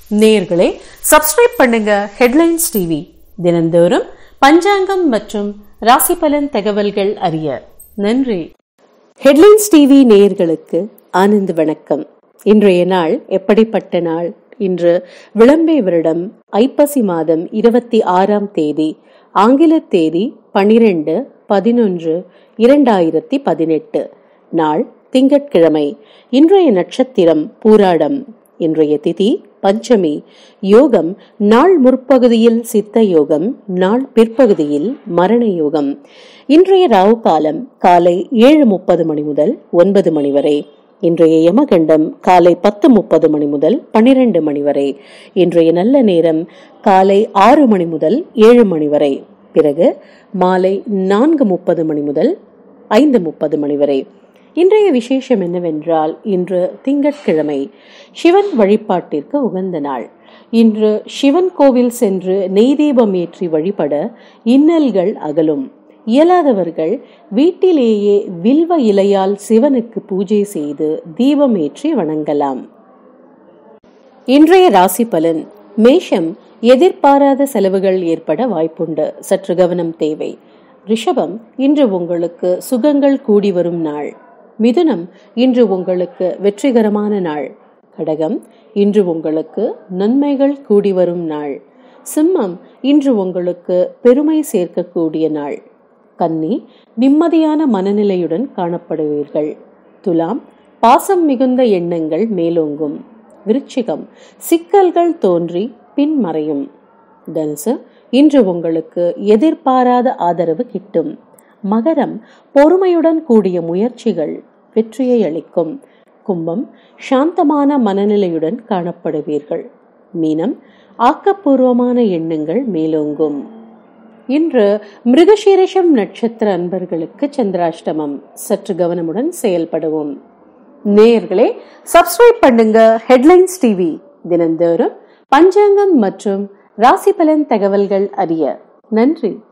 நேயர்களே சப்ஸ்கிரைப் பண்ணுங்க headlines TV தினந்தோறும் பஞ்சாங்கம் மற்றும் ராசி பலன் தகவல்கள் அறிய நன்றி ஹெட்லைன்ஸ் டிவி நேயர்களுக்கு ஆனந்த வணக்கம் இன்றைய நாள் எப்படிப்பட்ட நாள் இன்று விளம்பே வருடம் ஐப்பசி மாதம் இருபத்தி ஆறாம் தேதி ஆங்கில தேதி பனிரெண்டு பதினொன்று இரண்டாயிரத்தி பதினெட்டு நாள் திங்கட்கிழமை இன்றைய நட்சத்திரம் பூராடம் இன்றைய திதி பஞ்சமி யோகம் நாள் முற்பகுதியில் சித்த யோகம் நாள் பிற்பகுதியில் மரண யோகம் இன்றைய ராவு காலம் காலை ஏழு முப்பது மணி முதல் ஒன்பது மணி வரை இன்றைய யமகண்டம் காலை பத்து முப்பது மணி முதல் பன்னிரண்டு மணி வரை இன்றைய நல்ல நேரம் காலை ஆறு மணி முதல் ஏழு மணி வரை பிறகு மாலை நான்கு முப்பது மணி முதல் ஐந்து முப்பது மணி வரை இன்றைய விசேஷம் என்னவென்றால் இன்று திங்கட்கிழமை சிவன் வழிபாட்டிற்கு உகந்த நாள் இன்று சிவன் கோவில் சென்று நெய் தீபம் ஏற்றி வழிபட இன்னல்கள் அகலும் இயலாதவர்கள் வீட்டிலேயே வில்வ இலையால் சிவனுக்கு பூஜை செய்து தீபம் ஏற்றி வணங்கலாம் இன்றைய ராசி பலன் மேஷம் எதிர்பாராத செலவுகள் ஏற்பட வாய்ப்புண்டு சற்று கவனம் தேவை ரிஷபம் இன்று உங்களுக்கு சுகங்கள் கூடி வரும் நாள் மிதுனம் இன்று உங்களுக்கு வெற்றிகரமான நாள் கடகம் இன்று உங்களுக்கு நன்மைகள் கூடி வரும் நாள் சிம்மம் இன்று உங்களுக்கு பெருமை சேர்க்கக்கூடிய நாள் கன்னி நிம்மதியான மனநிலையுடன் காணப்படுவீர்கள் துலாம் பாசம் மிகுந்த எண்ணங்கள் மேலோங்கும் விருச்சிகம் சிக்கல்கள் தோன்றி பின்மறையும் தனுசு இன்று உங்களுக்கு எதிர்பாராத ஆதரவு கிட்டும் மகரம் பொறுமையுடன் கூடிய முயற்சிகள் வெற்றியை அளிக்கும் கும்பம் சாந்தமான மனநிலையுடன் காணப்படுவீர்கள் மீனம் ஆக்கப்பூர்வமான எண்ணங்கள் மேலோங்கும் இன்று மிருகசீரிஷம் நட்சத்திர அன்பர்களுக்கு சந்திராஷ்டமம் சற்று கவனமுடன் செயல்படுவோம் நேயர்களே சப்ஸ்கிரைப் பண்ணுங்க ஹெட்லைன்ஸ் டிவி தினந்தோறும் பஞ்சாங்கம் மற்றும் ராசி பலன் தகவல்கள் அறிய நன்றி